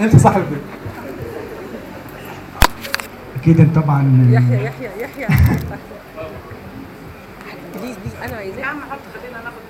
انت صاحب البيت اكيد انت طبعا يحيى يحيى يحيى بليز بليز انا عايزاه يا عم حط خلينا ناخد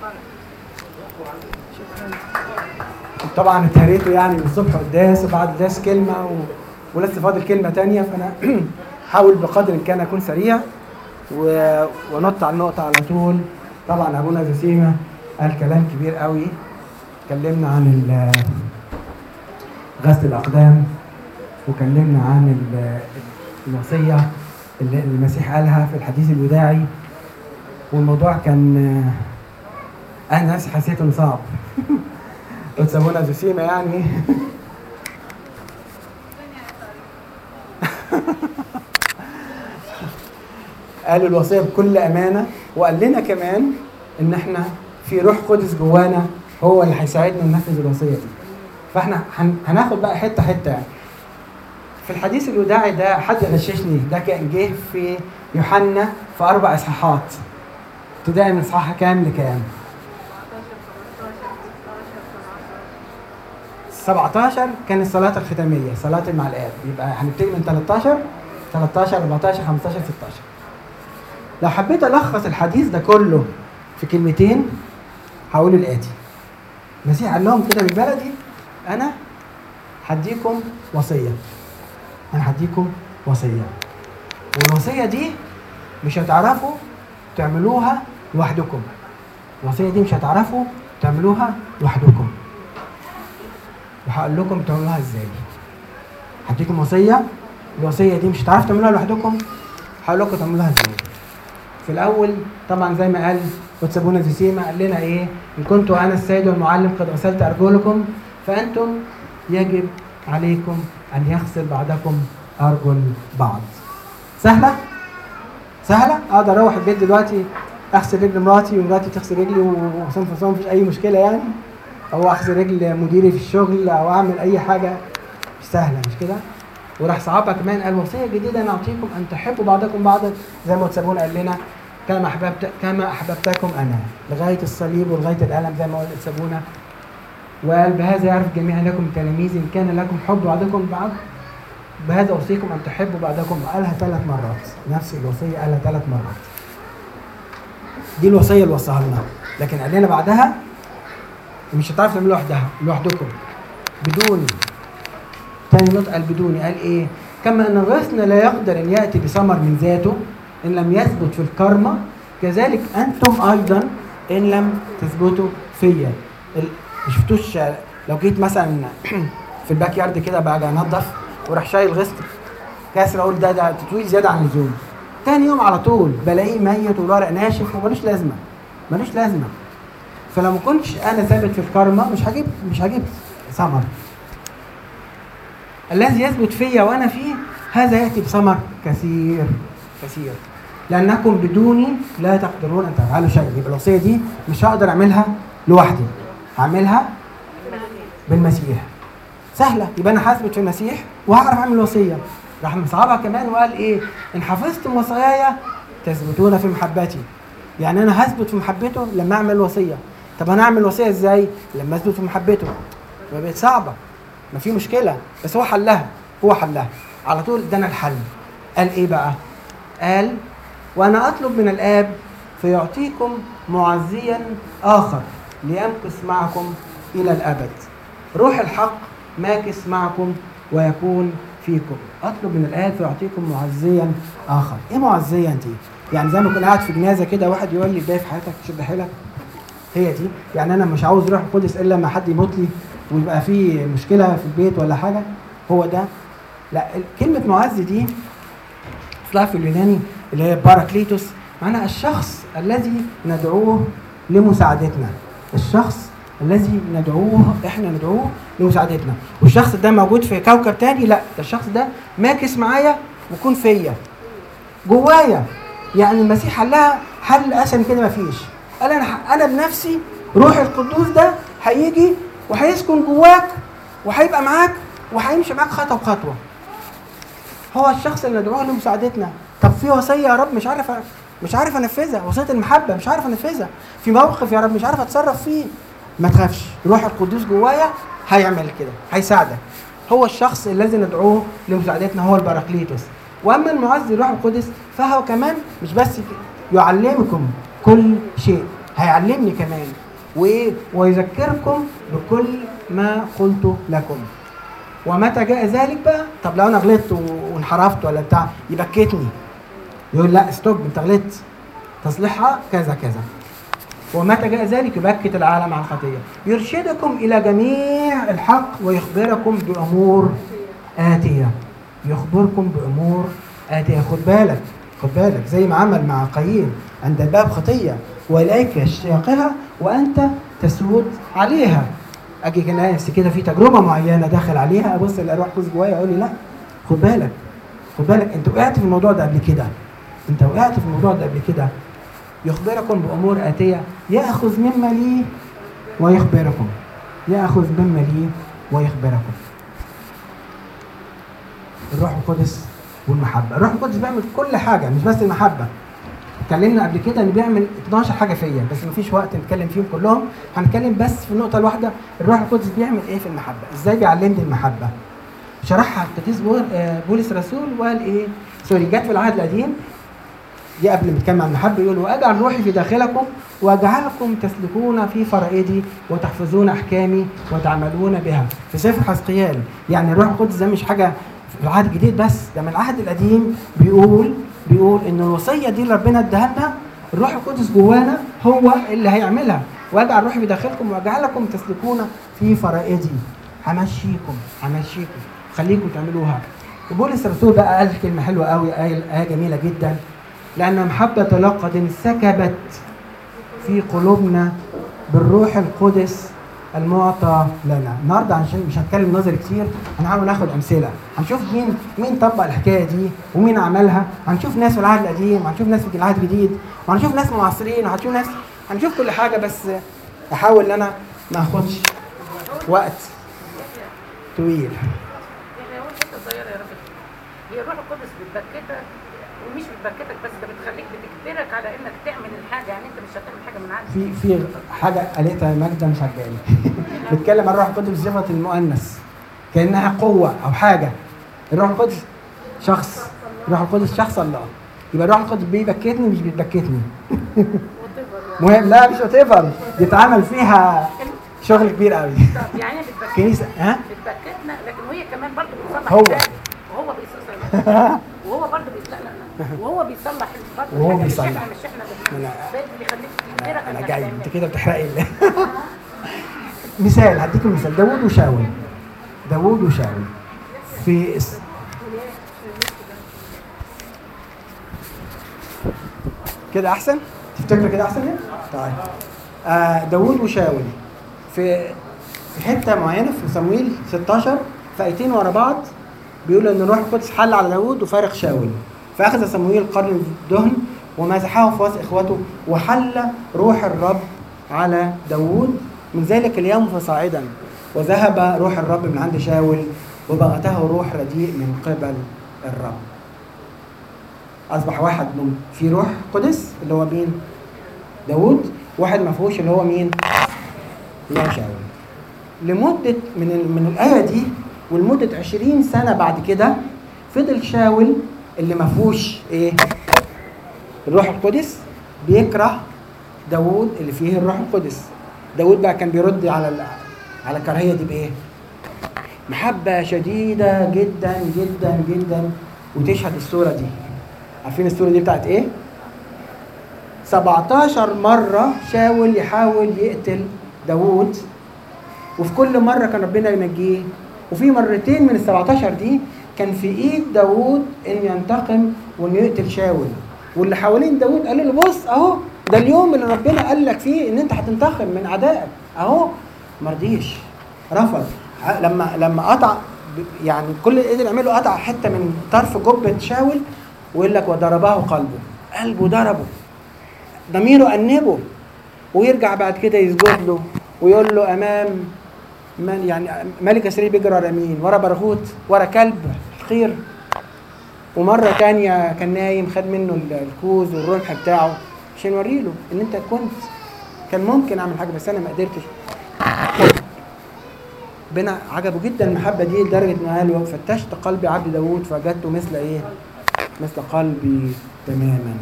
طبعا اتهريته يعني من الصبح قداس وبعد قداس كلمه و... ولسه فاضل كلمه تانية فانا حاول بقدر الامكان اكون سريع و... ونط على النقطه على طول طبعا ابونا زسيمه قال كلام كبير قوي اتكلمنا عن ال... غسل الاقدام وكلمنا عن ال... الوصيه اللي المسيح قالها في الحديث الوداعي والموضوع كان انا نفسي حسيت انه صعب وتسمونا زسيمة يعني قال الوصية بكل أمانة وقال لنا كمان إن إحنا في روح قدس جوانا هو اللي هيساعدنا ننفذ الوصية دي فإحنا هن- هناخد بقى حتة حتة يعني في الحديث الوداعي ده حد غششني ده كان جه في يوحنا في أربع إصحاحات ابتدائي من إصحاح كام لكام؟ 17 كان الصلاة الختامية صلاة مع الآب يبقى هنبتدي من 13 13 14 15 16 لو حبيت ألخص الحديث ده كله في كلمتين هقول الآتي المسيح قال لهم كده بالبلدي أنا هديكم وصية أنا هديكم وصية والوصية دي مش هتعرفوا تعملوها لوحدكم الوصية دي مش هتعرفوا تعملوها لوحدكم وهقول لكم تعملوها ازاي هديكم وصيه الوصيه دي مش هتعرفوا تعملوها لوحدكم هقول لكم تعملوها ازاي في الاول طبعا زي ما قال وتسابونا زيسيما قال لنا ايه ان كنت انا السيد والمعلم قد غسلت ارجلكم فانتم يجب عليكم ان يغسل بعضكم ارجل بعض سهله سهله اقدر اروح البيت دلوقتي اغسل رجل مراتي ومراتي تغسل رجلي وحسام فصام مفيش اي مشكله يعني او اغسل رجل مديري في الشغل او اعمل اي حاجه مش سهله مش كده وراح صحابها كمان قال وصيه جديده انا اعطيكم ان تحبوا بعضكم بعضا زي ما تسابون قال لنا كما احببت كما احببتكم انا لغايه الصليب ولغايه الالم زي ما قال تسابونا وقال بهذا يعرف جميع لكم تلاميذ ان كان لكم حب بعضكم بعض بهذا اوصيكم ان تحبوا بعضكم قالها ثلاث مرات نفس الوصيه قالها ثلاث مرات دي الوصيه اللي وصاها لنا لكن قال لنا بعدها مش هتعرف تعمل لوحدها لوحدكم بدون تاني نقطة قال بدون قال ايه؟ كما ان الغصن لا يقدر ان ياتي بثمر من ذاته ان لم يثبت في الكرمة كذلك انتم ايضا ان لم تثبتوا فيا ال- ما شفتوش لو جيت مثلا في الباك يارد كده باجي انضف وراح شايل غصن كاسر اقول ده ده تطويل زياده عن اللزوم تاني يوم على طول بلاقيه ميت والورق ناشف وملوش لازمه ملوش لازمه فلو ما كنتش انا ثابت في الكرمة مش هجيب مش هجيب ثمر الذي يثبت فيا وانا فيه هذا ياتي بثمر كثير كثير لانكم بدوني لا تقدرون ان تفعلوا شيء يبقى الوصيه دي مش هقدر اعملها لوحدي هعملها بالمسيح سهله يبقى انا هثبت في المسيح وهعرف اعمل الوصيه راح مصعبها كمان وقال ايه ان حفظتم وصاياي تثبتون في محبتي يعني انا هثبت في محبته لما اعمل وصيه طب انا اعمل وصيه ازاي لما اثبت في محبته بقت صعبه ما في مشكله بس هو حلها هو حلها على طول ادانا الحل قال ايه بقى قال وانا اطلب من الاب فيعطيكم معزيا اخر ليمكث معكم الى الابد روح الحق ماكث معكم ويكون فيكم اطلب من الاب فيعطيكم معزيا اخر ايه معزيا دي يعني زي ما كنت قاعد في جنازه كده واحد يقول لي ازاي في حياتك شد حيلك هي دي يعني انا مش عاوز روح القدس الا لما حد يموت لي ويبقى في مشكله في البيت ولا حاجه هو ده لا كلمه معز دي اصلها في اليوناني اللي هي باراكليتوس معناها الشخص الذي ندعوه لمساعدتنا الشخص الذي ندعوه احنا ندعوه لمساعدتنا والشخص ده موجود في كوكب تاني لا ده الشخص ده ماكس معايا ويكون فيا جوايا يعني المسيح حلها حل اسهل من كده مفيش قال انا انا بنفسي روح القدوس ده هيجي وهيسكن جواك وهيبقى معاك وهيمشي معاك خطوه بخطوه هو الشخص اللي ندعوه لمساعدتنا طب في وصيه يا رب مش عارف مش عارف انفذها وصيه المحبه مش عارف انفذها في موقف يا رب مش عارف اتصرف فيه ما تخافش روح القدوس جوايا هيعمل كده هيساعدك هو الشخص الذي ندعوه لمساعدتنا هو البراكليتوس واما المعزي الروح القدس فهو كمان مش بس ك- يعلمكم كل شيء هيعلمني كمان وايه ويذكركم بكل ما قلت لكم ومتى جاء ذلك بقى طب لو انا غلطت و- وانحرفت ولا بتاع يبكتني يقول لا ستوب انت غلطت تصليحها كذا كذا ومتى جاء ذلك يبكت العالم عن الخطيه يرشدكم الى جميع الحق ويخبركم بامور اتيه يخبركم بامور اتيه خد بالك خد بالك زي ما عمل مع قايين عند الباب خطيه واليك يشتاقها وانت تسود عليها اجي كان نفسي كده في تجربه معينه داخل عليها ابص الاقي روح قدس جوايا يقول لي لا خد بالك خد بالك انت وقعت في الموضوع ده قبل كده انت وقعت في الموضوع ده قبل كده يخبركم بامور اتيه ياخذ مما لي ويخبركم ياخذ مما لي ويخبركم الروح القدس والمحبه الروح القدس بيعمل كل حاجه مش بس المحبه اتكلمنا قبل كده انه بيعمل 12 حاجه فيا بس مفيش وقت نتكلم فيهم كلهم هنتكلم بس في النقطه الواحده الروح القدس بيعمل ايه في المحبه ازاي بيعلمني المحبه شرحها القديس بول- آه، بولس الرسول وقال ايه سوري جت في العهد القديم دي قبل ما نتكلم عن المحبه يقول واجعل روحي في داخلكم واجعلكم تسلكون في فرائدي وتحفظون احكامي وتعملون بها في سفر حزقيال يعني الروح القدس ده مش حاجه في العهد الجديد بس ده من العهد القديم بيقول بيقول ان الوصيه دي اللي ربنا اداها لنا الروح القدس جوانا هو اللي هيعملها واجعل روحي في داخلكم واجعلكم تسلكون في فرائدي همشيكم همشيكم خليكم تعملوها وبولس الرسول بقى قال كلمه حلوه قوي آية, آية جميله جدا لأن محبة الله قد انسكبت في قلوبنا بالروح القدس المعطى لنا النهارده عشان مش هنتكلم نظري كتير هنحاول ناخد امثله هنشوف مين مين طبق الحكايه دي ومين عملها هنشوف ناس في العهد القديم وهنشوف ناس في العهد الجديد وهنشوف ناس معاصرين وهنشوف ناس هنشوف كل حاجه بس احاول ان انا ما اخدش وقت طويل يعني هو حته صغيره يا راجل هي الروح القدس بتبكتك ومش بتبكتك بس ده بتخليك بتجبرك على انك تعمل الحاجه يعني انت مش هتعمل حاجه من عندك في في حاجه قالتها ماجده مش عجباني بتكلم عن الروح القدس بصفه المؤنث كانها قوه او حاجه الروح القدس شخص الروح القدس شخص الله يبقى الروح القدس بيبكتني مش بيبكتني مهم لا مش وات بيتعمل فيها شغل كبير قوي طب يعني بتبكتك كنيسه ها بتبكتنا لكن وهي كمان برضه بتصلح هو. الحاجة. وهو بيصلح وهو برضه بيصلح لا لا وهو بيصلح برضه وهو الحاجة. مش بيصلح. احنا مش احنا اللي أنا- ده اللي بيخليك يجبرك انا انك جاي تعمل. انت كده بتحرقي ال- مثال هديكم مثال داوود وشاول داوود وشاول في اس- كده احسن تفتكر كده احسن يعني؟ طيب آه داوود وشاول في في حته معينه في صمويل 16 في ايتين ورا بعض بيقول ان الروح القدس حل على داوود وفارق شاول فاخذ صمويل قرن الدهن ومسحه في وسط اخوته وحل روح الرب على داوود من ذلك اليوم فصاعدا وذهب روح الرب من عند شاول وبغته روح رديء من قبل الرب اصبح واحد من في روح قدس اللي هو مين داوود واحد ما فيهوش اللي هو مين اللي هو شاول لمدة من ال- من الآية دي ولمدة 20 سنة بعد كده فضل شاول اللي ما فيهوش إيه؟ الروح القدس بيكره داوود اللي فيه الروح القدس داوود بقى كان بيرد على ال- على الكراهية دي بإيه؟ محبة شديدة جدا جدا جدا وتشهد الصورة دي عارفين الصورة دي بتاعت إيه؟ 17 مرة شاول يحاول يقتل داوود وفي كل مرة كان ربنا ينجيه وفي مرتين من ال 17 دي كان في ايد داوود ان ينتقم وانه يقتل شاول واللي حوالين داوود قالوا له بص اهو ده اليوم اللي ربنا قال لك فيه ان انت هتنتقم من اعدائك اهو ما رضيش رفض ع- لما لما قطع ب- يعني كل اللي قدر يعمله قطع حته من طرف جبه شاول ويقول لك وضربه قلبه قلبه ضربه ضميره أنبه ويرجع بعد كده يسجد له ويقول له أمام من يعني ملك إسرائيل بيجري ورا مين؟ ورا برغوت ورا كلب حقير ومرة تانية كان نايم خد منه ال- الكوز والرمح بتاعه عشان يوريله إن أنت كنت كان ممكن أعمل حاجة بس أنا ما قدرتش ربنا عجبه جدا المحبه دي لدرجه انه قال له فتشت قلبي عبد داوود فوجدته مثل ايه؟ مثل قلبي تماما.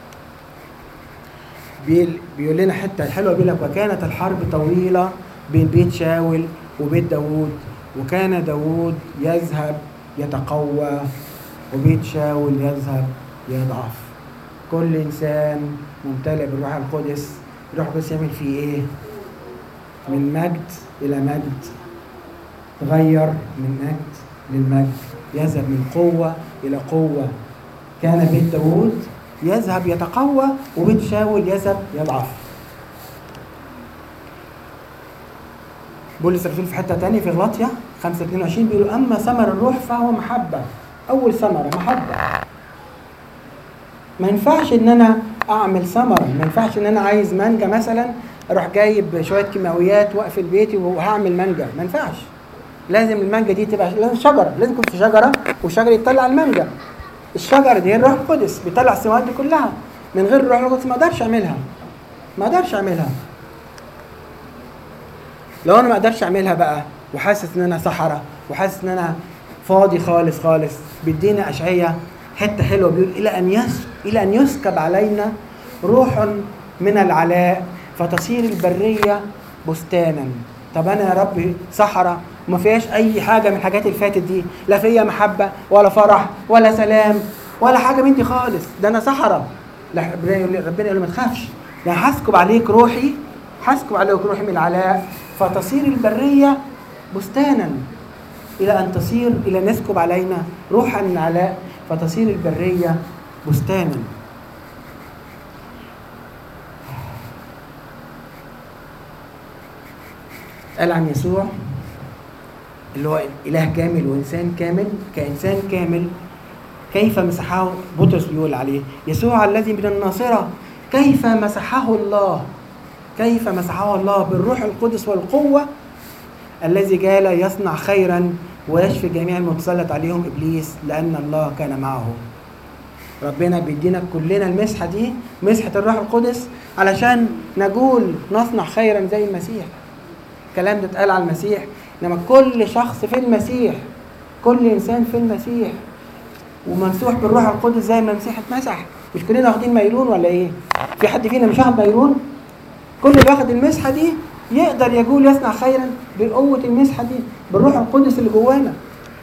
بيل- بيقول لنا حته حلوه بيقول لك وكانت الحرب طويله بين بيت شاول وبيت داوود وكان داوود يذهب يتقوى وبيت شاول يذهب يضعف كل انسان ممتلئ بالروح القدس الروح القدس يعمل فيه ايه من مجد الى مجد تغير من مجد للمجد يذهب من قوه الى قوه كان بيت داوود يذهب يتقوى وبيت شاول يذهب يضعف بولس الرسول في حته تانية في غلاطيا 5 22 بيقول اما ثمر الروح فهو محبه اول ثمره محبه ما ينفعش ان انا اعمل ثمره ما ينفعش ان انا عايز مانجا مثلا اروح جايب شويه كيماويات واقفل بيتي وهعمل مانجا ما ينفعش لازم المانجا دي تبقى لازم شجره لازم يكون في شجره والشجره يطلع المانجا الشجره دي هي الروح القدس بيطلع الثمرات دي كلها من غير الروح القدس ما اقدرش اعملها ما اقدرش اعملها لو انا ما اقدرش اعملها بقى وحاسس ان انا صحراء وحاسس ان انا فاضي خالص خالص بيدينا اشعياء حته حلوه بيقول الى ان يس الى ان يسكب علينا روح من العلاء فتصير البريه بستانا طب انا يا ربي صحراء وما فيهاش اي حاجه من الحاجات اللي فاتت دي لا فيها محبه ولا فرح ولا سلام ولا حاجه من دي خالص ده انا صحراء لا ربنا يقول لي ربنا يقول لي ما تخافش ده هسكب عليك روحي هسكب عليك روحي من العلاء فتصير البريه بستانا الى ان تصير الى أن يسكب علينا روحا من العلاء فتصير البريه بستانا قال عن يسوع اللي هو اله كامل وانسان كامل كانسان كامل كيف مسحه بطرس بيقول عليه يسوع الذي من الناصره كيف مسحه الله كيف مسحه الله بالروح القدس والقوه الذي جال يصنع خيرا ويشفي جميع المتسلط عليهم ابليس لان الله كان معه ربنا بيدينا كلنا المسحه دي مسحه الروح القدس علشان نقول نصنع خيرا زي المسيح الكلام ده اتقال على المسيح انما كل شخص في المسيح كل انسان في المسيح وممسوح بالروح القدس زي ما المسيح اتمسح مش كلنا واخدين ميلون ولا ايه في حد فينا مش واخد ميلون كل اللي واخد المسحه دي يقدر يقول يصنع خيرا بقوه المسحه دي بالروح القدس اللي جوانا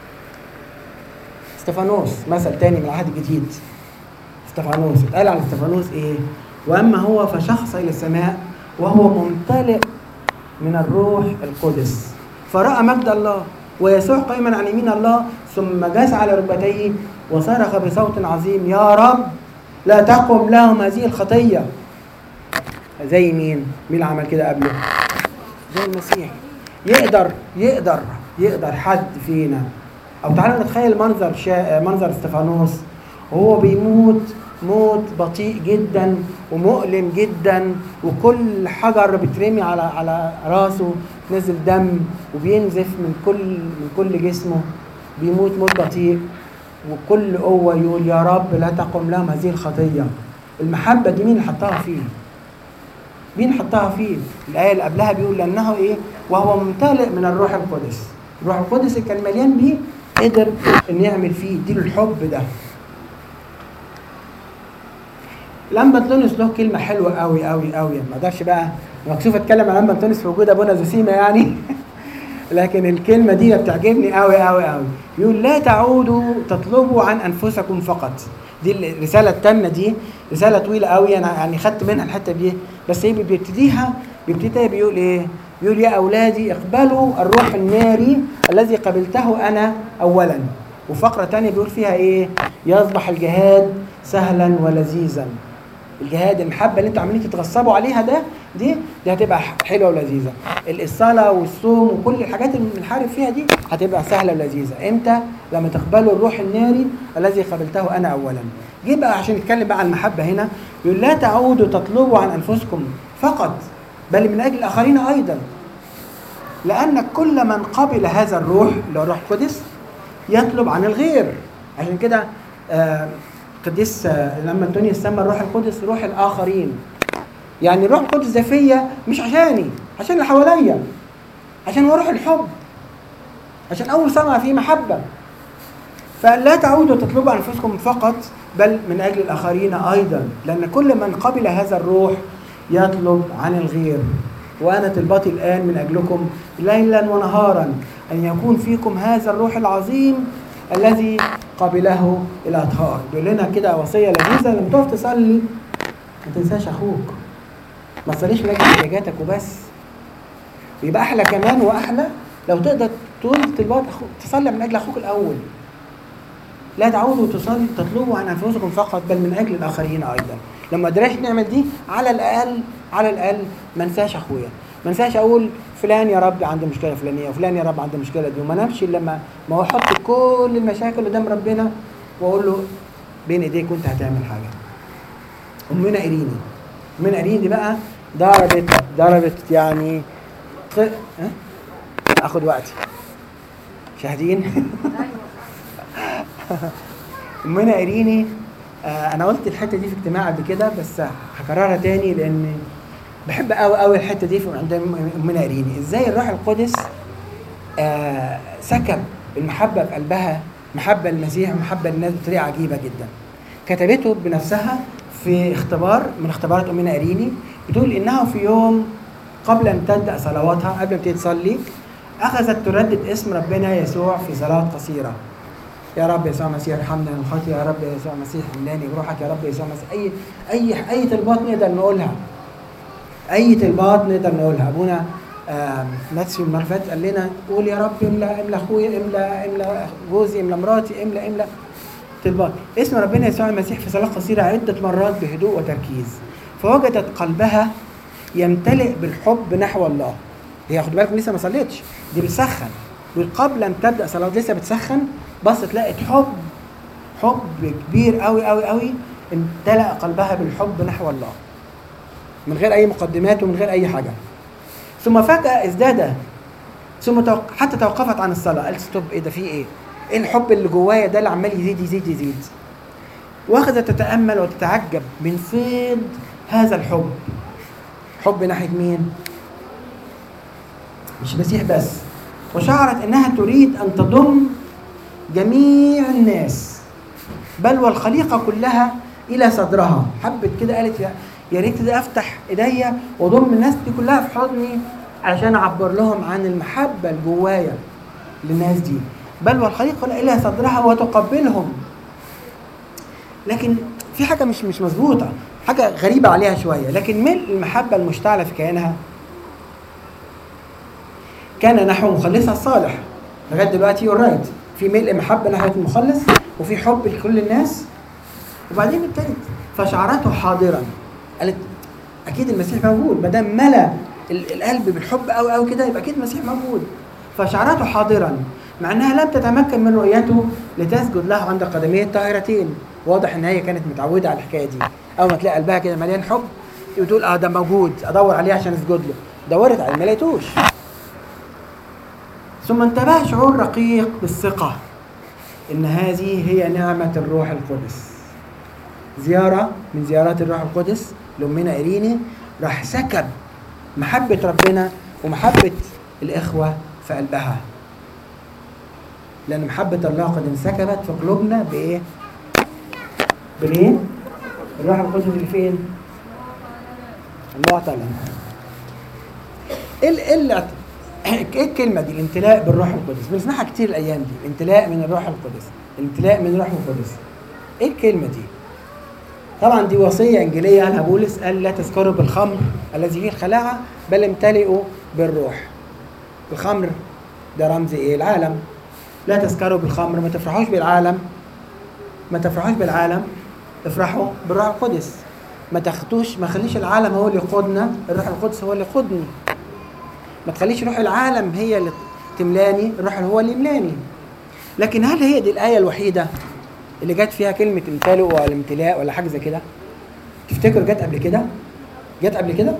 استفانوس مثل تاني من العهد الجديد استفانوس اتقال على استفانوس ايه واما هو فشخص الى السماء وهو ممتلئ من الروح القدس فراى مجد الله ويسوع قائما عن يمين الله ثم جاس على ركبتيه وصرخ بصوت عظيم يا رب لا تقم لهم هذه الخطيه زي مين؟ مين اللي عمل كده قبله؟ زي المسيح يقدر يقدر يقدر حد فينا او تعالوا نتخيل منظر شا... منظر استفانوس وهو بيموت موت بطيء جدا ومؤلم جدا وكل حجر بترمي على على راسه نزل دم وبينزف من كل من كل جسمه بيموت موت بطيء وكل قوه يقول يا رب لا تقم لهم هذه الخطيه المحبه دي مين اللي حطها فيه؟ مين حطها فيه؟ الآية اللي قبلها بيقول لأنه إيه؟ وهو ممتلئ من الروح القدس. الروح القدس اللي كان مليان بيه قدر إن يعمل فيه يديله الحب ده. لما انطونيوس له كلمة حلوة قوي قوي قوي ما اقدرش بقى مكسوف اتكلم عن لما انطونيوس في وجود ابونا زوسيما يعني لكن الكلمة دي بتعجبني قوي قوي قوي يقول لا تعودوا تطلبوا عن انفسكم فقط دي الرسالة التامة دي رسالة طويلة قوي أنا يعني خدت منها الحتة دي بس هي بيبتديها بيبتديها بيقول إيه؟ بيقول يا أولادي اقبلوا الروح الناري الذي قبلته أنا أولا وفقرة تانية بيقول فيها إيه؟ يصبح الجهاد سهلا ولذيذا الجهاد المحبة اللي انتوا عاملين تتغصبوا عليها ده دي دي هتبقى حلوة ولذيذة الصلاة والصوم وكل الحاجات اللي بنحارب فيها دي هتبقى سهلة ولذيذة امتى لما تقبلوا الروح الناري الذي قبلته انا اولا جه بقى عشان نتكلم بقى عن المحبة هنا يقول لا تعودوا تطلبوا عن انفسكم فقط بل من اجل الاخرين ايضا لان كل من قبل هذا الروح اللي هو الروح القدس يطلب عن الغير عشان كده آه قديس لما انطونيوس سمى الروح القدس روح الاخرين يعني الروح القدس ده فيا مش عشاني عشان اللي حواليا عشان هو روح الحب عشان اول ثمره فيه محبه فلا تعودوا تطلبوا انفسكم فقط بل من اجل الاخرين ايضا لان كل من قبل هذا الروح يطلب عن الغير وانا طلبتي الان من اجلكم ليلا ونهارا ان يكون فيكم هذا الروح العظيم الذي قبله الاطهار بيقول لنا كده وصيه لذيذه لما تقف تصلي ما تنساش اخوك ما تصليش من اجل احتياجاتك وبس يبقى احلى كمان واحلى لو تقدر تقول طلبات اخوك تصلي من اجل اخوك الاول لا تعودوا تصلي تطلبوا عن انفسكم فقط بل من اجل الاخرين ايضا لما قدرناش نعمل دي على الاقل على الاقل ما انساش اخويا ما انساش اقول فلان يا رب عنده مشكله فلانيه وفلان يا رب عنده مشكله دي وما نمشي إلا لما ما هو احط كل المشاكل قدام ربنا واقول له بين ايديك وانت هتعمل حاجه امنا ايريني امنا ايريني دي بقى ضربت ضربت يعني ق... ها؟ اخد وقتي شاهدين امنا ايريني آه انا قلت الحته دي في اجتماع قبل كده بس هكررها تاني لان بحب قوي قوي الحته دي في عند امنا ايريني ازاي الروح القدس آه سكب المحبه في قلبها محبه المسيح ومحبه للناس بطريقه عجيبه جدا كتبته بنفسها في اختبار من اختبارات امنا ايريني بتقول انها في يوم قبل ان تبدا صلواتها قبل ما تبتدي تصلي اخذت تردد اسم ربنا يسوع في صلاه قصيره يا رب يسوع المسيح ارحمنا من الخطيه يا رب يسوع المسيح املاني بروحك يا رب يسوع المسيح اي اي اي طلبات نقدر نقولها اي طلبات نقدر نقولها ابونا آم، ماتسيو المره اللي فاتت قال لنا قول يا رب املا املا اخويا املا املا جوزي املا مراتي املا املا طلبات اسم ربنا يسوع المسيح في صلاه قصيره عده مرات بهدوء وتركيز فوجدت قلبها يمتلئ بالحب نحو الله هي خد بالكم لسه ما صليتش دي بتسخن دول قبل ان تبدا صلاه لسه بتسخن بصت لقت حب حب كبير قوي قوي قوي امتلأ قلبها بالحب نحو الله من غير اي مقدمات ومن غير اي حاجه ثم فجاه ازداد ثم توق... حتى توقفت عن الصلاه قالت ستوب ايه ده في ايه؟ ايه الحب اللي جوايا ده اللي عمال يزيد يزيد يزيد واخذت تتامل وتتعجب من فين هذا الحب حب ناحيه مين؟ مش المسيح بس وشعرت انها تريد ان تضم جميع الناس بل والخليقه كلها الى صدرها حبت كده قالت يا يا ريت كده افتح ايديا واضم الناس دي كلها في حضني علشان اعبر لهم عن المحبه اللي جوايا للناس دي بل والخليقه كلها الى صدرها وتقبلهم لكن في حاجه مش مش مظبوطه حاجه غريبه عليها شويه لكن ملء المحبه المشتعله في كيانها كان نحو مخلصها الصالح لغايه دلوقتي يور رايت في ملء محبه ناحيه المخلص وفي حب لكل الناس وبعدين ابتدت فشعرته حاضرا قالت اكيد المسيح موجود ما دام ملا ال- القلب بالحب قوي قوي كده يبقى اكيد المسيح موجود فشعرته حاضرا مع انها لم تتمكن من رؤيته لتسجد له عند قدميه الطاهرتين واضح ان هي كانت متعوده على الحكايه دي اول ما تلاقي قلبها كده مليان حب تقول اه ده موجود ادور عليه عشان اسجد له دورت عليه ما لقيتوش ثم انتبه شعور رقيق بالثقة إن هذه هي نعمة الروح القدس زيارة من زيارات الروح القدس لأمنا إيريني راح سكب محبة ربنا ومحبة الإخوة في قلبها لأن محبة الله قد انسكبت في قلوبنا بإيه؟ بالإيه؟ الروح القدس اللي فين؟ المعتلن ايه ال- ايه اللي ايه الكلمه دي الامتلاء بالروح القدس بنسمعها كتير الايام دي الامتلاء من الروح القدس الامتلاء من الروح القدس ايه الكلمه دي طبعا دي وصيه انجيليه قالها بولس قال لا تسكروا بالخمر الذي فيه الخلاعه بل امتلئوا بالروح الخمر ده رمز ايه العالم لا تسكروا بالخمر ما تفرحوش بالعالم ما تفرحوش بالعالم افرحوا بالروح القدس ما تاخدوش ما خليش العالم هو اللي يقودنا الروح القدس هو اللي يقودني ما تخليش روح العالم هي اللي تملاني الروح هو اللي يملاني لكن هل هي دي الآية الوحيدة اللي جت فيها كلمة امتلئ ولا امتلاء ولا حاجة زي كده؟ تفتكر جت قبل كده؟ جت قبل كده؟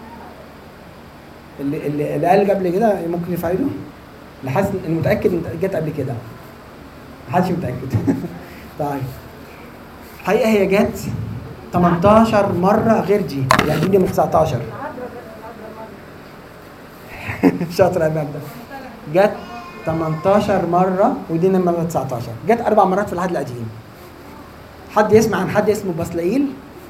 اللي اللي, اللي قال قبل كده ممكن يفعله؟ اللي حاسس إن متأكد إن جت قبل كده؟ محدش متأكد طيب الحقيقة هي جت 18 مرة غير دي يعني دي من 19 شاطر يا امام ده جت 18 مره ودي المره 19 جت اربع مرات في العهد القديم حد يسمع عن حد اسمه بصلئيل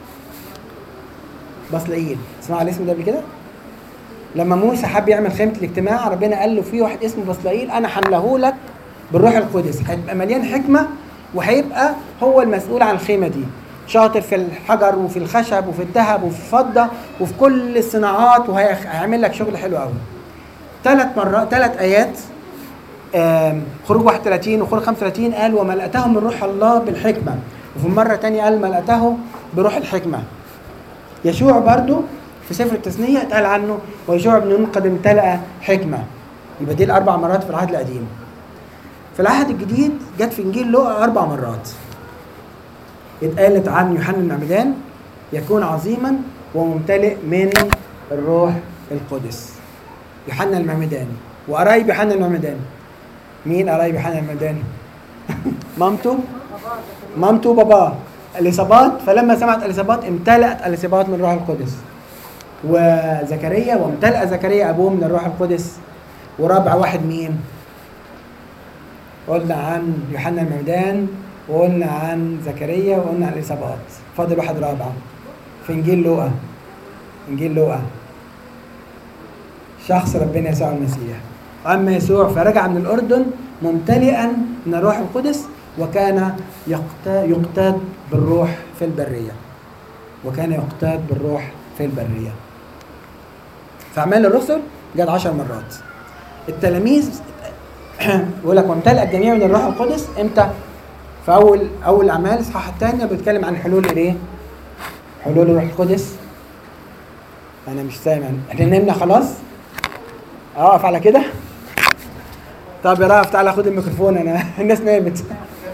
بصلئيل تسمع على الاسم ده قبل كده لما موسى حب يعمل خيمه الاجتماع ربنا قال له في واحد اسمه بصلئيل انا حمله لك بالروح القدس هيبقى مليان حكمه وهيبقى هو المسؤول عن الخيمه دي شاطر في الحجر وفي الخشب وفي الذهب وفي الفضه وفي كل الصناعات وهيعمل لك شغل حلو قوي ثلاث مرات ثلاث ايات آم، خروج 31 وخروج 35 قال وملأته من روح الله بالحكمه وفي المره الثانيه قال ملأته بروح الحكمه يشوع برضو في سفر التثنيه اتقال عنه ويشوع بن نون قد امتلأ حكمه يبقى دي الاربع مرات في العهد القديم في العهد الجديد جت في انجيل لوقا اربع مرات اتقالت عن يوحنا المعمدان يكون عظيما وممتلئ من الروح القدس يوحنا المعمدان وقرايب يوحنا المعمدان مين قرايب يوحنا المعمدان مامته مامته وباباه اليصابات فلما سمعت اليصابات امتلأت اليصابات من الروح القدس وزكريا وامتلأ زكريا ابوه من الروح القدس ورابع واحد مين؟ قلنا عن يوحنا المعمدان وقلنا عن زكريا وقلنا عن اليصابات فاضل واحد رابع في انجيل لوقا انجيل لوقا شخص ربنا يسوع المسيح اما يسوع فرجع من الاردن ممتلئا من الروح القدس وكان يقتا- يقتاد بالروح في البريه وكان يقتاد بالروح في البريه في اعمال الرسل جت عشر مرات التلاميذ يقول لك وامتلأ الجميع من الروح القدس امتى؟ في اول اول اعمال الاصحاح الثاني بيتكلم عن حلول الايه؟ حلول الروح القدس انا مش سامع احنا نمنا خلاص؟ اقف على كده؟ طب يا رأف تعالى خد الميكروفون انا الناس نامت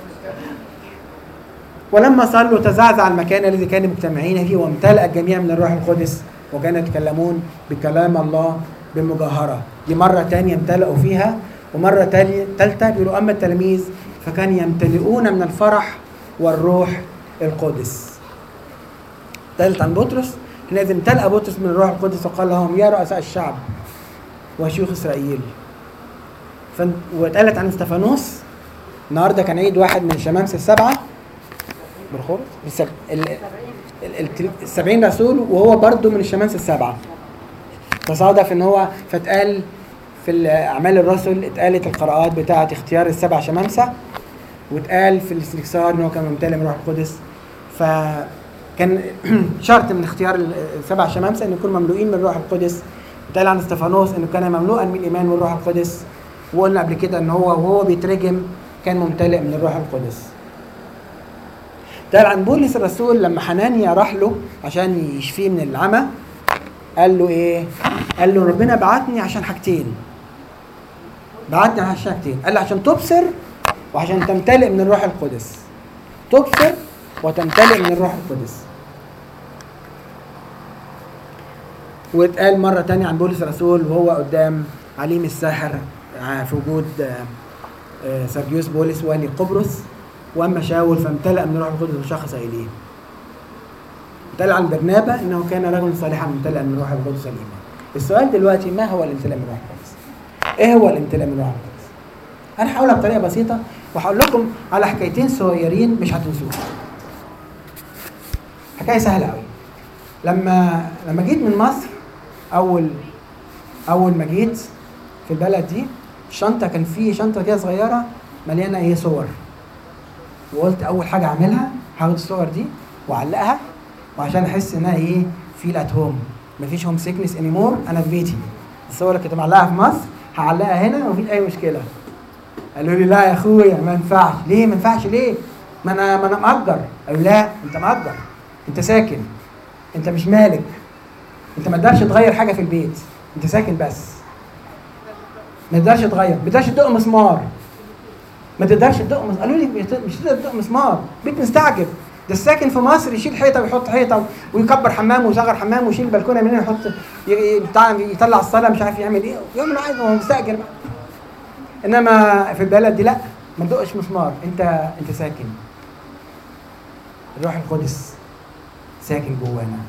ولما صلوا تزعزع المكان الذي كانوا مجتمعين فيه وامتلأ الجميع من الروح القدس وكانوا يتكلمون بكلام الله بمجاهرة دي مرة تانية امتلأوا فيها ومرة تانية تالتة بيقولوا أما التلاميذ فكان يمتلئون من الفرح والروح القدس تالت عن بطرس حينئذ امتلأ بطرس من الروح القدس وقال لهم يا رؤساء الشعب وشيوخ إسرائيل فن- واتقالت عن استفانوس النهارده كان عيد واحد من الشمامسة السبعة بالخرس السب... ال... ال... ال... السبعين رسول وهو برضه من الشمامسة السبعة تصادف ان هو فاتقال في اعمال الرسل اتقالت القراءات بتاعه اختيار السبع شمامسه واتقال في الاستكثار ان هو كان ممتلئ من الروح القدس فكان شرط من اختيار السبع شمامسه ان يكونوا مملوئين من الروح القدس اتقال عن استفانوس انه كان مملوءا من الايمان والروح القدس وقلنا قبل كده ان هو وهو بيترجم كان ممتلئ من الروح القدس اتقال عن بولس الرسول لما حنانيا راح له عشان يشفيه من العمى قال له ايه؟ قال له ربنا بعتني عشان حاجتين. بعتني عشان حاجتين، قال له عشان تبصر وعشان تمتلئ من الروح القدس. تبصر وتمتلئ من الروح القدس. واتقال مرة تانية عن بولس الرسول وهو قدام عليم الساحر ع- في وجود آه، آه، سرجيوس بولس والي قبرص واما شاول فامتلأ من الروح القدس وشخص اليه. اتقال عن برنابا انه كان رجلا صالحا ممتلئا من روح القدس والايمان. السؤال دلوقتي ما هو الامتلاء من روح القدس؟ ايه هو الامتلاء من روح القدس؟ انا هقولها بطريقه بسيطه وهقول لكم على حكايتين صغيرين مش هتنسوهم. حكايه سهله قوي. لما لما جيت من مصر اول اول ما جيت في البلد دي الشنطه كان في شنطه كده صغيره مليانه ايه صور. وقلت اول حاجه اعملها هاخد الصور دي واعلقها وعشان احس انها ايه فيل ات هوم مفيش هوم سيكنس اني مور انا في بيتي الصور اللي كنت معلقها في مصر هعلقها هنا ومفيش اي مشكله قالوا لي لا يا اخويا ما ينفعش ليه ما ينفعش ليه ما انا ما انا مأجر قالوا لا انت مأجر انت ساكن انت مش مالك انت ما تقدرش تغير حاجه في البيت انت ساكن بس ما تقدرش تغير ما تقدرش تدق مسمار ما تقدرش تدق مسمار قالوا لي مش تقدر تدق مسمار بيت مستعجب ده الساكن في مصر يشيل حيطه ويحط حيطه ويكبر حمام ويصغر حمام ويشيل البلكونه من هنا يحط ي- ي- بتاع يطلع الصاله مش عارف يعمل ايه يعمل عايز هو مستاجر بقى انما في البلد دي لا ما تدقش مسمار انت انت ساكن الروح القدس ساكن جوانا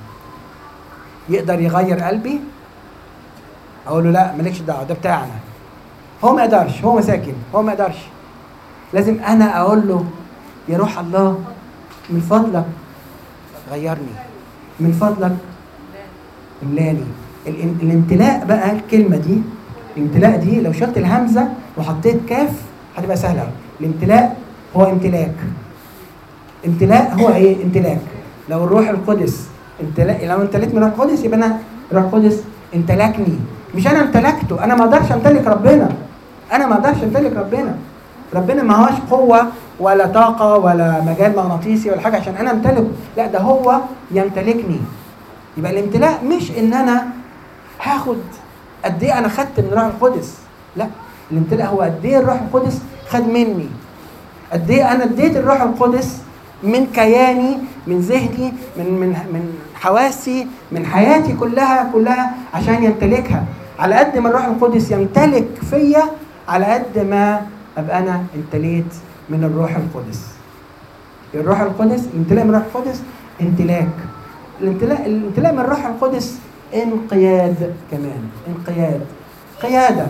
يقدر يغير قلبي اقول له لا مالكش دعوه ده بتاعنا هو ما يقدرش هو مساكن هو ما يقدرش لازم انا اقول له يا روح الله من فضلك غيرني من فضلك املاني الام- الامتلاء بقى الكلمه دي الامتلاء دي لو شلت الهمزه وحطيت كاف هتبقى سهله أوي. الامتلاء هو امتلاك امتلاء هو ايه امتلاك لو الروح القدس امتلاء لو امتليت من الروح القدس يبقى انا الروح القدس امتلكني مش انا امتلكته انا ما اقدرش امتلك ربنا انا ما اقدرش امتلك ربنا ربنا ما هوش قوه ولا طاقه ولا مجال مغناطيسي ولا حاجه عشان انا امتلكه لا ده هو يمتلكني يبقى الامتلاء مش ان انا هاخد قد ايه انا خدت من الروح القدس لا الامتلاء هو قد ايه الروح القدس خد مني قد ايه انا اديت الروح القدس من كياني من ذهني من من من حواسي من حياتي كلها كلها عشان يمتلكها على قد ما الروح القدس يمتلك فيا على قد ما ابقى انا امتليت من الروح القدس الروح القدس الامتلاء من الروح القدس امتلاك الامتلاء الامتلاء من الروح القدس انقياد كمان انقياد قياده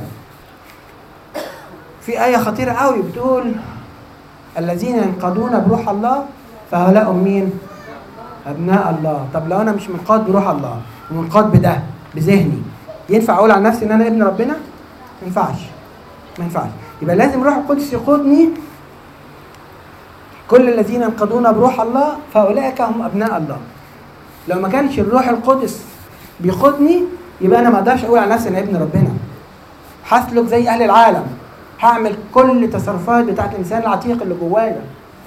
في آية خطيرة قوي بتقول الذين ينقادون بروح الله فهؤلاء مين؟ أبناء الله طب لو أنا مش منقاد بروح الله ومنقاد بده بذهني ينفع أقول عن نفسي إن أنا ابن ربنا؟ ما ينفعش ما ينفعش يبقى لازم الروح القدس يقودني كل الذين ينقادون بروح الله فأولئك هم أبناء الله لو ما كانش الروح القدس بيقودني يبقى أنا ما أقدرش أقول عن نفسي إن ابن ربنا هسلك زي أهل العالم هعمل كل التصرفات بتاعت الانسان العتيق اللي جوايا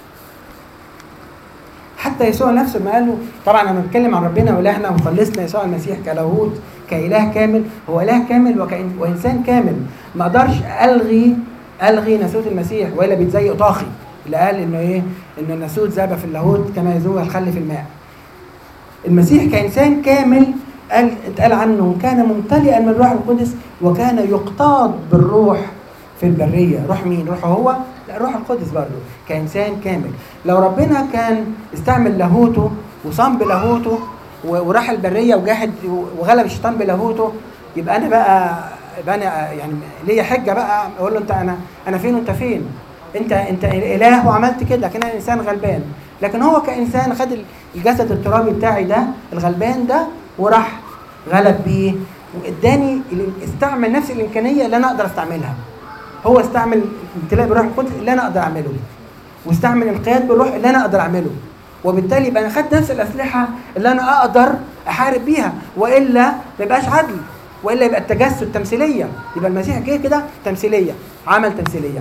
حتى يسوع نفسه ما قال له طبعا انا بتكلم عن ربنا والهنا ومخلصنا يسوع المسيح كلاهوت كاله كامل هو اله كامل وكإن وانسان كامل ما اقدرش الغي الغي ناسوت المسيح والا بيتزي طاخي اللي قال انه ايه ان الناسوت ذاب في اللاهوت كما يذوب الخل في الماء المسيح كانسان كامل قال اتقال عنه كان ممتلئا من الروح القدس وكان يقتاد بالروح في البريه روح مين روحه هو لا روح القدس برضه كانسان كامل لو ربنا كان استعمل لاهوته وصام بلاهوته و- وراح البريه وجاهد وغلب الشيطان بلاهوته يبقى انا بقى يبقى انا يعني ليا حجه بقى اقول له انت انا انا فين وانت فين انت انت اله وعملت كده لكن انا انسان غلبان لكن هو كانسان خد الجسد الترابي بتاعي ده الغلبان ده وراح غلب بيه واداني استعمل نفس الامكانيه اللي انا اقدر استعملها هو استعمل امتلاء بالروح القدس اللي انا اقدر اعمله واستعمل انقياد بالروح اللي انا اقدر اعمله وبالتالي يبقى انا خدت نفس الاسلحه اللي انا اقدر احارب بيها والا ما يبقاش عدل والا يبقى التجسد تمثيليه يبقى المسيح جه كده تمثيليه عمل تمثيليه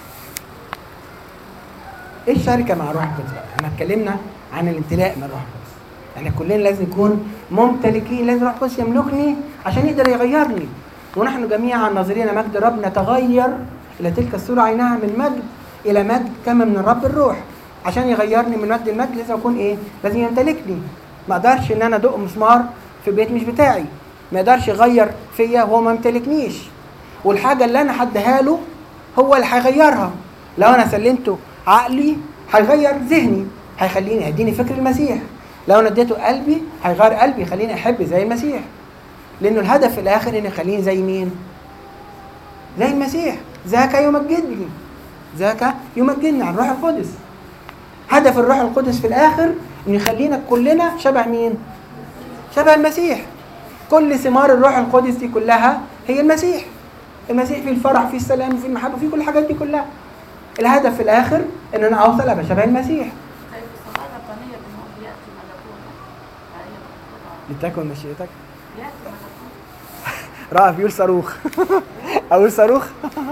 ايه الشركه مع الروح القدس بقى؟ احنا اتكلمنا عن الامتلاء من الروح القدس احنا كلنا لازم نكون ممتلكين لازم الروح القدس يملكني عشان يقدر يغيرني ونحن جميعا ناظرين مجد رب نتغير الى تلك الصوره عينها من مجد الى مجد كما من الرب الروح عشان يغيرني من مجد المجد لازم اكون ايه؟ لازم يمتلكني ما اقدرش ان انا ادق مسمار في بيت مش بتاعي ما يقدرش يغير فيا وهو ما يمتلكنيش والحاجه اللي انا حدها له هو اللي هيغيرها لو انا سلمته عقلي هيغير ذهني هيخليني هيديني فكر المسيح لو انا اديته قلبي هيغير قلبي يخليني احب زي المسيح لانه الهدف في الاخر ان يخليني زي مين زي المسيح ذاك يمجدني ذاك يمجدني عن الروح القدس هدف الروح القدس في الاخر انه يخلينا كلنا شبه مين شبه المسيح كل ثمار الروح القدس دي كلها هي المسيح المسيح في الفرح في السلام في المحبه في كل الحاجات دي كلها الهدف في الاخر ان انا اوصل ابقى شبه المسيح زي في الصلاة الربانية بنقول يأتي ملكوتك لتكن مشيئتك يأتي ملكوتك رأى بيقول صاروخ اقول صاروخ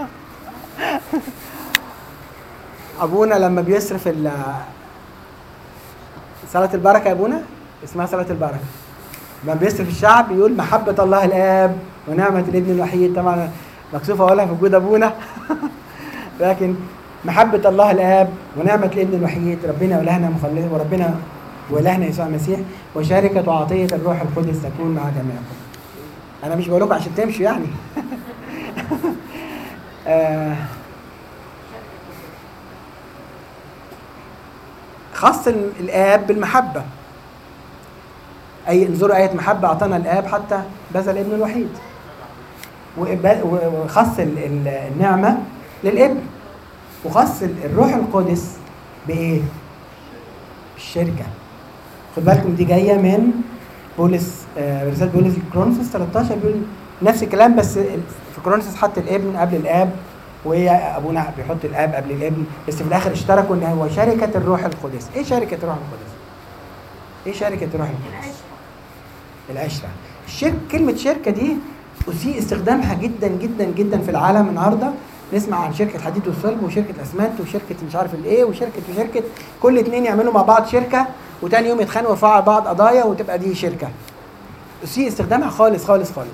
ابونا لما بيصرف ال صلاة البركة يا ابونا اسمها صلاة البركة لما بيصرف الشعب يقول محبة الله الآب ونعمة الابن الوحيد طبعا مكسوف اقولها في وجود ابونا لكن محبة الله الآب ونعمة الابن الوحيد ربنا وإلهنا مخلص وربنا وإلهنا يسوع المسيح وشركة وعطية الروح القدس تكون مع جميعكم. أنا مش بقول لكم عشان تمشوا يعني. آه، خص ال- الآب بالمحبة. أي انظروا آية محبة أعطانا الآب حتى بذل ابنه الوحيد. وإبا- و- وخص ال- ال- النعمه للابن وخص ال- الروح القدس بايه؟ الشركه خد بالكم دي جايه من بولس آه، رساله بولس كرونسوس 13 بيقول نفس الكلام بس ال- في كرونسوس حط الابن قبل الاب وهي ابونا بيحط الاب قبل الابن بس في الاخر اشتركوا ان هو شركه الروح القدس ايه شركه الروح القدس ايه شركه الروح القدس العشره الشرك كلمه شركه دي اسيء استخدامها جدا جدا جدا في العالم النهارده نسمع عن شركه حديد والصلب وشركه اسمنت وشركه مش عارف الايه وشركه وشركه كل اتنين يعملوا مع بعض شركه وتاني يوم يتخانقوا ويرفعوا على بعض قضايا وتبقى دي شركه اسيء استخدامها خالص خالص خالص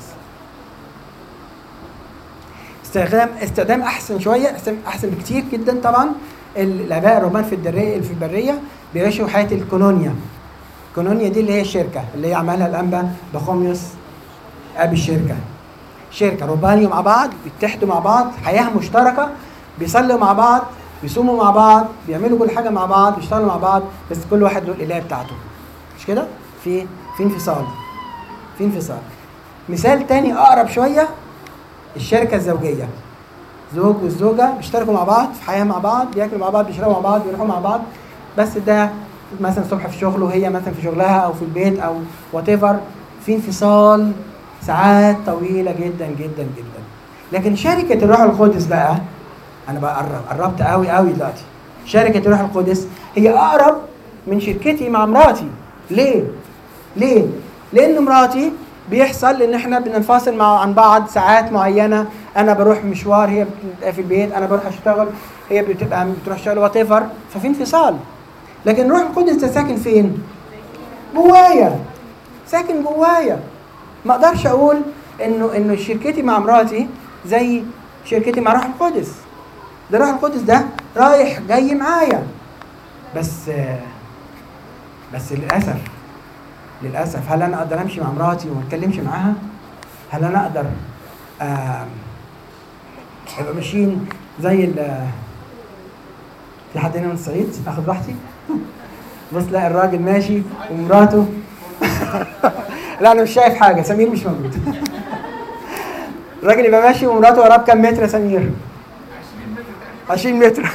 استخدام استخدام احسن شويه أحسن- احسن بكتير جدا طبعا الاباء الرومان في الدريه في البريه بيعيشوا حياه الكولونيا الكولونيا دي اللي هي الشركه اللي هي عملها الانبا بخوميوس ابي الشركه شركه رهبانيه مع بعض بيتحدوا مع بعض حياه مشتركه بيصلوا مع بعض بيصوموا مع بعض بيعملوا كل حاجه مع بعض بيشتغلوا مع بعض بس كل واحد له الاله بتاعته مش كده في في انفصال في انفصال مثال تاني اقرب شويه الشركه الزوجيه زوج والزوجه بيشتركوا مع بعض في حياه مع بعض بياكلوا مع بعض بيشربوا مع بعض بيروحوا مع بعض بس ده مثلا الصبح في شغله وهي مثلا في شغلها او في البيت او وات في انفصال ساعات طويله جدا جدا جدا لكن شركه الروح القدس بقى انا بقى قرب قربت قوي قوي دلوقتي شركه الروح القدس هي اقرب من شركتي مع مراتي ليه ليه لان مراتي بيحصل ان احنا بننفصل مع عن بعض ساعات معينه انا بروح مشوار هي بتبقى في البيت انا بروح اشتغل هي بتبقى بتروح تشتغل وات ففي انفصال لكن الروح القدس ده ساكن فين جوايا ساكن جوايا ما اقدرش اقول انه انه شركتي مع مراتي زي شركتي مع روح القدس ده روح القدس ده رايح جاي معايا بس بس للاسف للاسف هل انا اقدر امشي مع مراتي وما اتكلمش معاها هل انا اقدر آم، يبقى ماشيين زي ال في حد هنا من الصعيد اخد راحتي بص لا الراجل ماشي ومراته لا انا مش شايف حاجه سمير مش موجود الراجل يبقى ماشي ومراته وراه بكام متر يا سمير 20 متر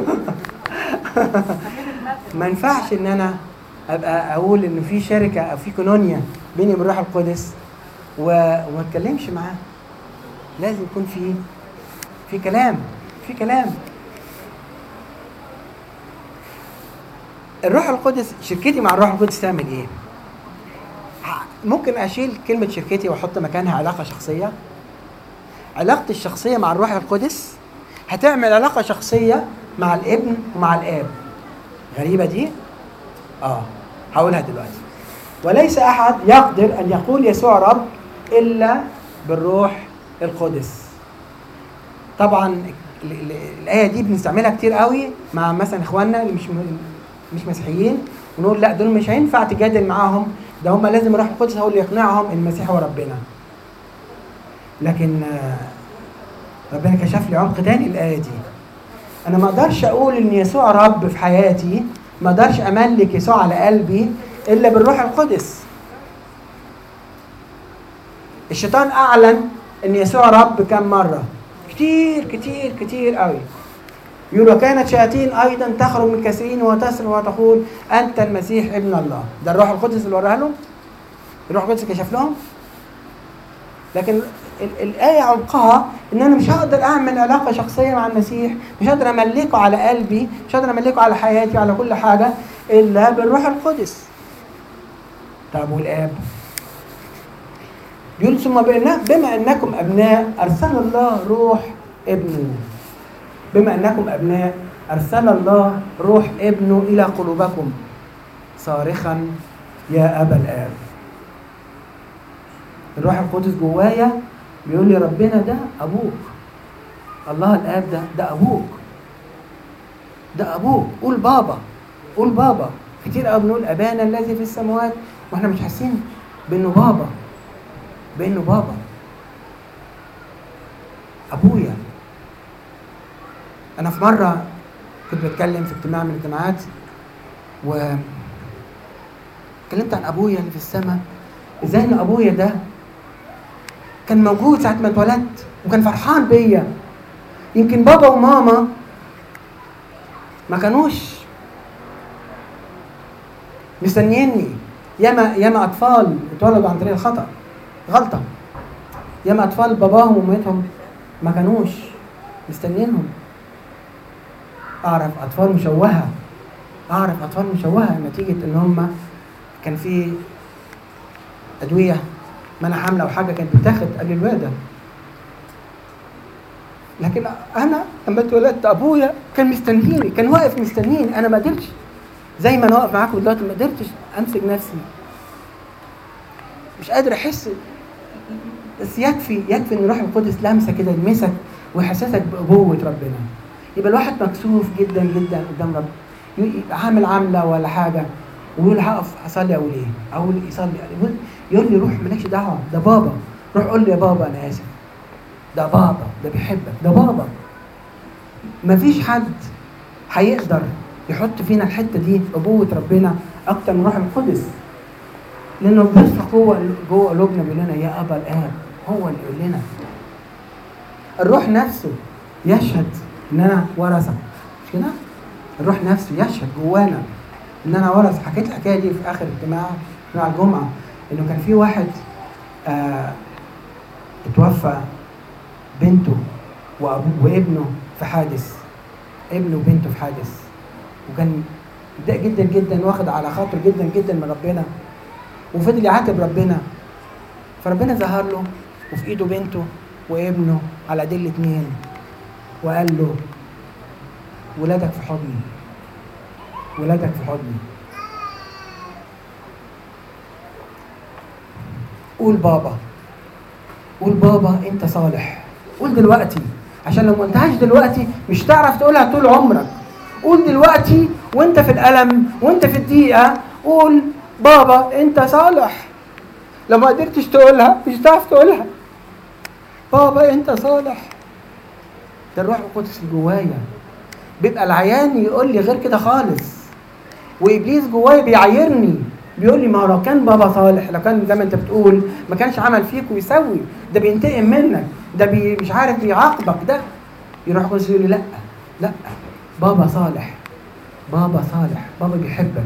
ما ينفعش ان انا ابقى اقول ان في شركه او في كونونيا بيني وبين الروح القدس و... وما اتكلمش معاه لازم يكون في في كلام في كلام الروح القدس شركتي مع الروح القدس تعمل ايه؟ ه- ممكن اشيل كلمه شركتي واحط مكانها علاقه شخصيه علاقتي الشخصيه مع الروح القدس هتعمل علاقه شخصيه مع الابن ومع الاب غريبه دي اه هقولها دلوقتي وليس احد يقدر ان يقول يسوع رب الا بالروح القدس طبعا ال- ال- الايه دي بنستعملها كتير قوي مع مثلا اخواننا اللي مش م- مش مسيحيين ونقول لا دول مش هينفع تجادل معاهم ده هم لازم الروح القدس هو اللي يقنعهم ان المسيح هو ربنا لكن آه، ربنا كشف لي عمق تاني الايه دي انا ما اقدرش اقول ان يسوع رب في حياتي ما اقدرش املك يسوع على قلبي الا بالروح القدس الشيطان اعلن ان يسوع رب كم مره كتير كتير كتير قوي يقول وكانت شياطين ايضا تخرج من كثيرين وتصرخ وتقول انت المسيح ابن الله ده الروح القدس اللي وراها لهم الروح القدس كشف لهم لكن ال- الآية عمقها إن أنا مش هقدر أعمل علاقة شخصية مع المسيح، مش هقدر أملكه على قلبي، مش هقدر أملكه على حياتي على كل حاجة إلا بالروح القدس. طب والآب؟ بيقول ثم بما بما أنكم أبناء أرسل الله روح ابنه. بما أنكم أبناء أرسل الله روح ابنه إلى قلوبكم صارخا يا أبا الآب. الروح القدس جوايا بيقول لي ربنا ده ابوك الله الاب ده ده ابوك ده ابوك قول بابا قول بابا كتير قوي بنقول ابانا الذي في السماوات واحنا مش حاسين بانه بابا بانه بابا ابويا انا في مره كنت بتكلم في اجتماع من الاجتماعات و اتكلمت عن ابويا اللي في السماء ازاي ان ابويا ده كان موجود ساعه ما اتولدت وكان فرحان بيا يمكن بابا وماما ما كانوش مستنيني ياما ياما اطفال اتولدوا عن طريق الخطا غلطه ياما اطفال باباهم ومامتهم ما كانوش مستنينهم اعرف اطفال مشوهه اعرف اطفال مشوهه نتيجه ان هم كان في ادويه منع حمله او حاجه كانت بتاخد قبل الولاده لكن انا لما اتولدت ابويا كان مستنيني كان واقف مستنيني انا ما قدرتش زي ما انا واقف معاكم دلوقتي ما قدرتش امسك نفسي مش قادر احس بس يكفي يكفي ان الروح القدس لمسه كده يلمسك ويحسسك بابوه ربنا يبقى الواحد مكسوف جدا جدا قدام رب يبقى عامل عامله ولا حاجه ويقول هقف اصلي اقول ايه؟ اقول يصلي يقول يقول لي روح مالكش دعوه ده بابا روح قول لي يا بابا انا اسف ده بابا ده بيحبك ده بابا مفيش حد هيقدر يحط فينا الحته دي في ابوه ربنا اكتر من روح القدس لانه بيصرخ جوه جوه قلوبنا بيقول لنا يا ابا الاب هو اللي يقول لنا الروح نفسه يشهد ان انا ورثه مش كده؟ الروح نفسه يشهد جوانا ان انا ورث حكيت الحكايه دي في اخر اجتماع مع الجمعه انه كان في واحد آه اتوفى بنته وابوه وابنه في حادث ابنه وبنته في حادث وكان متضايق جدا جدا واخد على خاطر جدا جدا من ربنا وفضل يعاتب ربنا فربنا ظهر له وفي ايده بنته وابنه على ايدين الاتنين وقال له ولادك في حضني ولادك في حضني قول بابا قول بابا انت صالح قول دلوقتي عشان لو ما قلتهاش دلوقتي مش تعرف تقولها طول عمرك قول دلوقتي وانت في الالم وانت في الضيقه قول بابا انت صالح لو ما قدرتش تقولها مش هتعرف تقولها بابا انت صالح ده الروح القدس اللي جوايا بيبقى العيان يقول لي غير كده خالص وابليس جوايا بيعايرني بيقول لي ما هو لو كان بابا صالح لو كان زي ما انت بتقول ما كانش عمل فيك ويسوي ده بينتقم منك ده بي مش عارف بيعاقبك ده يروح القدس يقول لي لا لا بابا صالح بابا صالح بابا بيحبك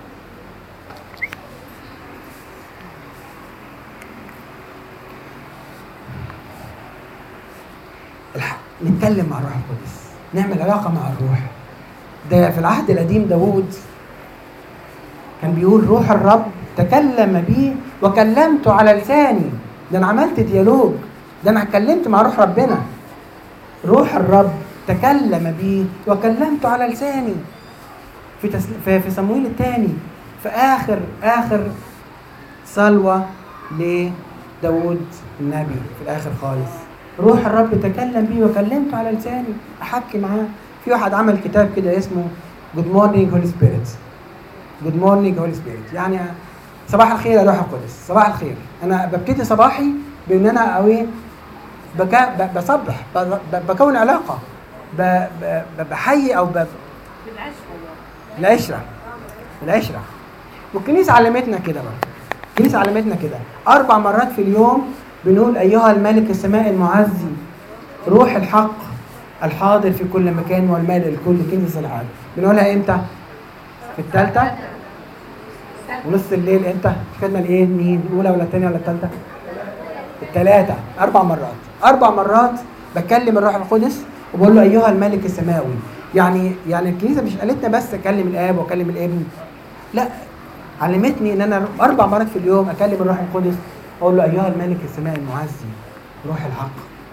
الح- نتكلم مع الروح القدس نعمل علاقة مع الروح ده في العهد القديم داوود كان بيقول روح الرب تكلم بي وكلمته على لساني ده انا عملت ديالوج ده انا اتكلمت مع روح ربنا روح الرب تكلم بي وكلمته على لساني في تسل... في, في صمويل الثاني في اخر اخر صلوه لداود النبي في الاخر خالص روح الرب تكلم بي وكلمته على لساني احكي معاه في واحد عمل كتاب كده اسمه جود مورنينج هولي سبيريت جود مورنينج هولي سبيريت يعني صباح الخير يا روح القدس صباح الخير انا ببتدي صباحي بان انا اوي بكا ب- بصبح ب- ب- بكون علاقه ب- ب- ب- بحيي او ب- بالعشق العشره العشره والكنيسه علمتنا كده بقى الكنيسه علمتنا كده اربع مرات في اليوم بنقول ايها الملك السماء المعزي روح الحق الحاضر في كل مكان والمالئ الكل كنيسه العالم بنقولها امتى؟ في الثالثه ونص الليل امتى؟ مش كاتبه الايه؟ مين؟ الاولى ولا الثانيه ولا الثالثه؟ الثلاثه اربع مرات اربع مرات بكلم الروح القدس وبقول له ايها الملك السماوي يعني يعني الكنيسه مش قالتنا بس اكلم الاب واكلم الابن لا علمتني ان انا اربع مرات في اليوم اكلم الروح القدس اقول له ايها الملك السماء المعزي روح الحق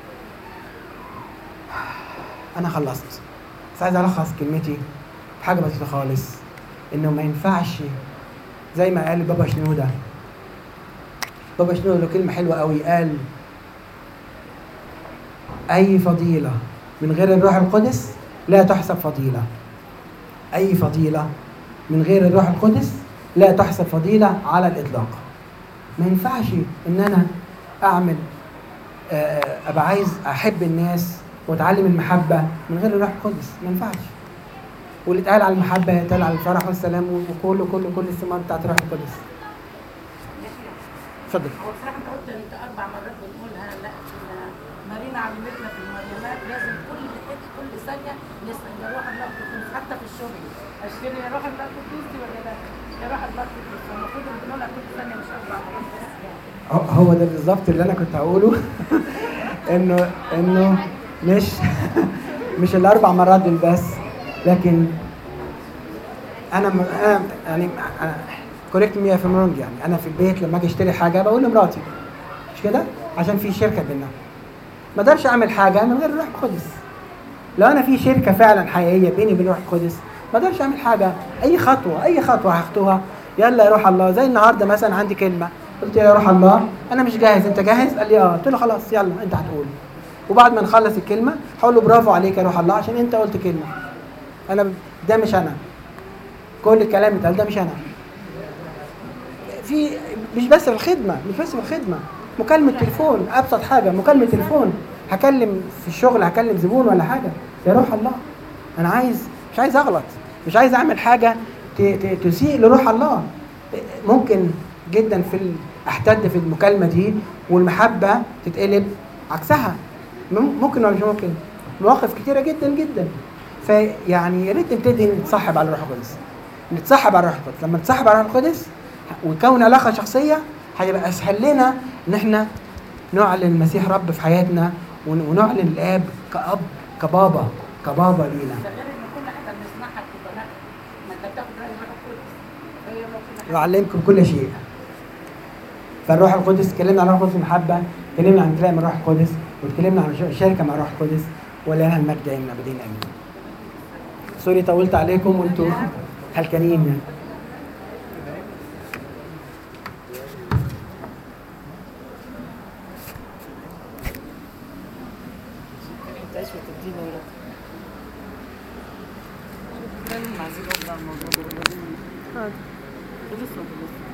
انا خلصت بس عايز الخص كلمتي بحاجه بسيطه خالص انه ما ينفعش زي ما قال بابا شنوده بابا شنوده له كلمه حلوه قوي قال اي فضيله من غير الروح القدس لا تحسب فضيله اي فضيله من غير الروح القدس لا تحسب فضيله على الاطلاق ما ينفعش ان انا اعمل آه، ابقى عايز احب الناس واتعلم المحبه من غير الروح القدس ما ينفعش واللي اتقال على المحبه يتقال على الفرح والسلام وكله كله كل الثمار بتاعت الروح القدس اتفضل هو بصراحه انت قلت انت اربع مرات بنقولها لا احنا عملتنا في المريمات لازم كل كل ثانيه نسال يا روح الله القدوس حتى في الشغل اشتري يا روح الله القدوس دي ولا لا؟ يا روح الله القدوس المفروض ان بنقولها كل ثانيه مش اربع مرات بس يعني. هو- هو ده بالظبط اللي انا كنت هقوله انه انه مش مش الاربع مرات دول بس لكن انا م- انا يعني كوريكت مي في رونج يعني انا في البيت لما اجي اشتري حاجه بقول لمراتي مش كده عشان في شركه بينا ما اقدرش اعمل حاجه من غير الروح القدس لو انا في شركه فعلا حقيقيه بيني وبين الروح القدس ما اقدرش اعمل حاجه اي خطوه اي خطوه هاخدوها يلا يا روح الله زي النهارده مثلا عندي كلمه قلت يا روح الله انا مش جاهز انت جاهز قال لي اه قلت له خلاص يلا انت هتقول وبعد ما نخلص الكلمه هقول له برافو عليك يا روح الله عشان انت قلت كلمه انا ده مش انا كل الكلام اللي اتقال ده مش انا في مش بس في الخدمه مش بس في الخدمه مكالمه تليفون ابسط حاجه مكالمه تليفون هكلم في الشغل هكلم زبون ولا حاجه يا روح الله انا عايز مش عايز اغلط مش عايز اعمل حاجه ت- ت- تسيء لروح الله ممكن جدا في ال- احتد في المكالمه دي والمحبه تتقلب عكسها مم- ممكن ولا مش ممكن مواقف كتيره جدا جدا فيعني يا ريت نبتدي نتصاحب على الروح القدس نتصاحب على الروح القدس لما نتصاحب على الروح القدس ويكون علاقه شخصيه هيبقى اسهل لنا ان احنا نعلن المسيح رب في حياتنا ون- ونعلن الاب كاب كبابا كبابا لينا ده غير ان كل حاجه بنسمعها بتبقى نقل ما انت بتاخد راي الروح القدس هي ممكن يعلمكم كل شيء فالروح القدس اتكلمنا عن الروح القدس المحبه اتكلمنا عن كلام الروح القدس واتكلمنا عن ش- شركه مع الروح القدس ولنا المجد دائما ابدين امين سوري طولت عليكم وانتوا هلكانين يعني تعيش وتدينا يا رب نتكلم مع زيد أفضل عن الموضوع ده خلاص خلص ولا لسه؟